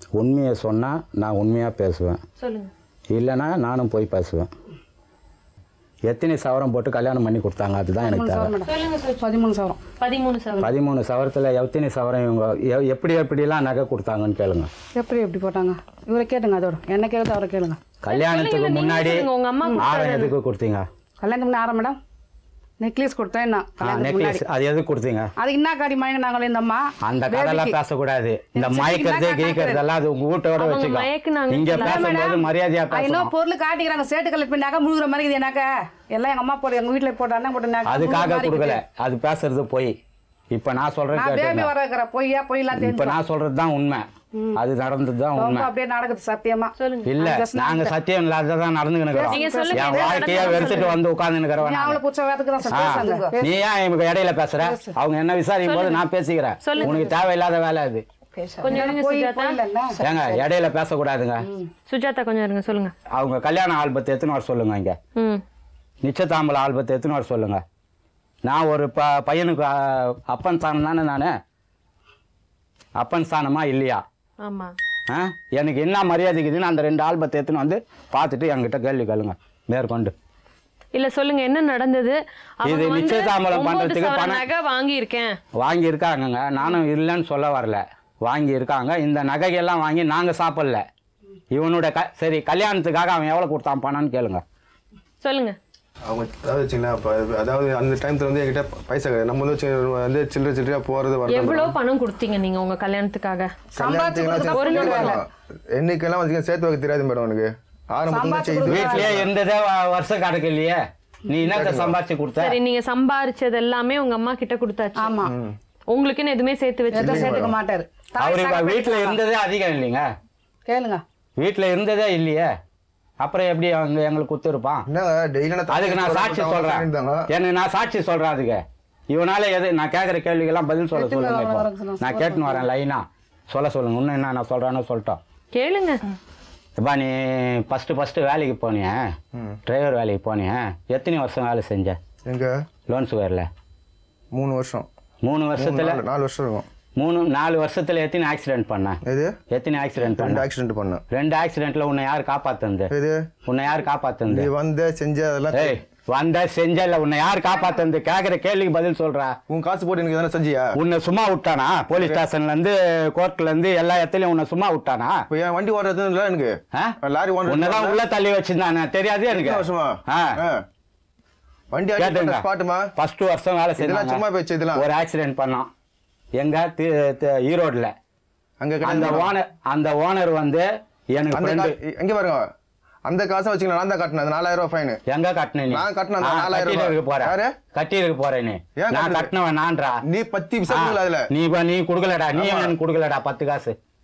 உண்மையை சொன்னால் நான் உண்மையாக பேசுவேன் சொல்லுங்க இல்லைன்னா நானும் போய் பேசுவேன் எத்தனை சவரம் போட்டு கல்யாணம் பண்ணி கொடுத்தாங்க அதுதான் எனக்கு தேவை சொல்லுங்க சுஜி. பதிமூணு சவரம் பதிமூணு சவரம் பதிமூணு சவரத்தில் எத்தனை சவரம் இவங்க எ- எப்படி எப்படிலாம் நகை கொடுத்தாங்கன்னு கேளுங்க எப்படி எப்படி போட்டாங்க இவரை கேட்டுங்க அதோட என்ன கேட்குறது அவரை கேளுங்க கல்யாணத்துக்கு முன்னாடி சொல்லுங்க, உங்க அம்மா ஆரம் எதுக்கு கொடுத்தீங்க கல்யாணத்துக்கு முன்னே ஆரம் மேடம் நெக்லஸ் கொடுத்தேன் என்ன கல்யாணத்துக்கு முன்னாடி நெக்லஸ் அது எதுக்கு கொடுத்தீங்க அது என்ன காடி மயங்கினாங்களே இந்த அம்மா அந்த கதையெல்லாம் பேசக்கூடாது இந்த சரி, மயக்கிறது நான் கீக்கிறதெல்லாம் அது உங்க வீட்டோட அவங்க வச்சுக்கோ மயக்குனாங்கன்னு இங்க சொல்லல. பேசும்போது மரியாதையா அது பேசணும் இன்னும் பொருள் காட்டிக்கிறாங்க சேட்டு கல்ல பின்னாக்க முழுகிற மாதிரி இது என்னாக்க எல்லாம் எங்க அம்மா போட்டு எங்க வீட்டுல போட்டு அண்ணன் போட்டு நாக்க அதுக்காக முழுகுற மாதிரி கொடுக்கல இருக்குது. அது பேசுறது போய் இப்ப நான் சொல்றேன் நான் பேபி கேட்டுங்க வர இருக்கிற பொய்யா பொய்யெல்லாம் இப்ப தெரிஞ்சு நான் சொல்றது தான் உண்மை அது நடந்தது தான் உண்மை அப்படியே நடக்குது சத்தியமா சொல்லுங்க இல்ல just நாங்க சத்தியம் இல்லாததான் நடந்துக்கிட்டு நீங்க இருக்கிறோம் சொல்லுங்க, என் என்ன வாழ்க்கைய நடந்தது வெறுத்துட்டு வந்து உட்கார்ந்து நீ அவளை இருக்கிறவன் புடிச்ச வேத்துக்கு தான் பேசுங்க நீ ஏன் இவங்க இடையில பேசுற அவங்க என்ன விசாரிக்கும் போது நான் பேசிக்கிறேன் சொல்லுங்க. உனக்கு தேவையில்லாத வேலை அது கொஞ்சம் இருங்க போய் சுஜாதா போயிடல ஏங்க இடையில பேசக்கூடாதுங்க சுஜாதா கொஞ்சம் இருங்க சொல்லுங்க அவங்க கல்யாண ஆல்பத்தை எத்தனை வர சொல்லுங்க இங்க ம் நிச்சயதாம்பல ஆல்பத்தை எத்தனை வர சொல்லுங்க நான் ஒரு ப பையனுக்கு அ, அப்பன் ஸ்தானம் தானே நான் அப்பன் ஸ்தானமா இல்லையா ஆமா ஆ எனக்கு என்ன மரியாதை இருக்குதுன்னு அந்த ரெண்டு ஆல்பத்தை எடுத்துன்னு வந்து பார்த்துட்டு என்கிட்ட கேள்வி கேளுங்க மேற்கொண்டு இல்ல சொல்லுங்க என்ன நடந்தது அவங்க இது வந்து நிச்சயதாம்பலம் ஒன்பது பண்றதுக்கு சவரன் பணம் நகை வாங்கியிருக்கேன் வாங்கி இருக்காங்கங்க நானும் இல்லைன்னு சொல்ல வரல வாங்கி இருக்காங்க இந்த நகையெல்லாம் வாங்கி நாங்கள் சாப்பிடல இவனோட க சரி கல்யாணத்துக்காக அவன் எவ்வளோ கொடுத்தான் பணம்னு கேளுங்க சொல்லுங்க அவங்க அதாவது வச்சுங்களேன் அப்போ அதாவது அந்த டைம்ல வந்து என்கிட்ட பைசா கிடையாது நம்ம வந்து வச்சு வந்து சில்லறை சில்லறையா போறது வரது எவ்வளவு பணம் கொடுத்தீங்க நீங்க உங்க கல்யாணத்துக்காக கல்யாணத்துக்குலாம் ஒரு சேர்த்து நிமிடம். வைக்கலாம். என்னைக்கெல்லாம் வச்சுக்க சேர்த்து வைக்க தெரியாது மேடம் எனக்கு ஆரம்பத்துல செய்து வீட்லயே இருந்ததே வ- வருஷம் கணக்கு இல்லையே நீ என்னத்த சம்பாதிச்சு கொடுத்த சரி நீங்க சம்பாரிச்சது எல்லாமே உங்க அம்மா கிட்ட கொடுத்தாச்சு ஆமா உங்களுக்குன்னு எதுவுமே சேர்த்து வச்சு எதை சேர்த்துக்க மாட்டாரு அவரு இப்ப வீட்டுல இருந்ததே அதிகம் இல்லைங்க கேளுங்க வீட்டுல இருந்ததே இல்லையே அப்புறம் எப்படி அவங்க எங்களுக்கு குத்துருப்பான் என்னங்க டெய்லி அதுக்கு நான் சாட்சி சொல்றேன் எனக்கு நான் சாட்சி சொல்றேன் அதுக்கு இவனால எது நான் கேட்குற கேள்விக்கெல்லாம் பதில் சொல்ல எத்தனை சொல்லுங்க வர- இப்போ வர- நான் கேட்டுன்னு வரேன் லைனா சொல்ல சொல்லுங்க இன்னும் என்ன நான் சொல்றேன்னு சொல்லிட்டோம் கேளுங்க இப்போ நீ ஃபஸ்ட்டு ஃபஸ்ட்டு வேலைக்கு போனிய டிரைவர் வேலைக்கு போனிய எத்தனை வருஷம் வேலை செஞ்ச எங்க லோன்ஸ் வேரில் மூணு வருஷம் மூணு மூணு, வருஷத்துல நாலு நாலு வருஷம் இருக்கும் மூணு நாலு வருஷத்துல எத்தனை ஆக்சிடென்ட் பண்ண எது எத்தனை ஆக்சிடென்ட் ரெண்டு பண்ண ஆக்சிடென்ட் பண்ணேன் ரெண்டு ஆக்சிடென்ட்ல உன்னை யார் காப்பாத்துனது எது உன்னை யார் காப்பாத்துனது நீ வந்த செஞ்ச அதெல்லாம் ஏய் வந்த செஞ்ச இல்ல உன்னை யார் காப்பாத்துனது கேக்குற கேள்விக்கு பதில் சொல்றா உன் காசு போட்டு எனக்கு தானே செஞ்சியா உன்னை சும்மா விட்டானா போலீஸ் ஸ்டேஷன்ல இருந்து கோர்ட்ல இருந்து எல்லா இடத்துலயும் உன்னை சும்மா விட்டானா இப்போ என் வண்டி ஓடுறது இல்லை எனக்கு ஆ? லாரி ஓடுறது உன்னதான் உள்ள தள்ளி வச்சிருந்தானே தெரியாது எனக்கு எத்தனை வருஷமா ஆ. ஆ. வண்டி கேட்டுங்க. அடிப்பட்ட ஸ்பாட்டுமா ஃபர்ஸ்ட் வருஷம் வேலை இதெல்லாம் சும்மா செஞ்சாங்க போச்சு இதெல்லாம் ஒரு ஆக்சிடென்ட் பண்ணோம் எங்க தி- தி- ஈரோட்ல அங்க அந்த கிடையாது. ஓனர் அந்த ஓனர் வந்து எனக்கு அந்த ஃப்ரெண்டு கா- எங்க பாருங்க அந்த காசை வச்சுக்கலாம் நான் தான் கட்டினேன் அந்த நாலாயிரம் ரூபாய் ஃபைன் எங்க கட்டின நீ நான் கட்டின அந்த ஆ, நாலாயிரம் கட்டிட்டு ரூபாய். இருக்க போற யாரு? கட்டி இருக்க போற நீ ஏன் நான் கட்டுறது? கட்டினவன் நான்றா நீ பத்தி பிசா அதுல நீ இப்ப நீ குடுக்கலடா நீ எனக்கு குடுக்கலடா பத்து காசு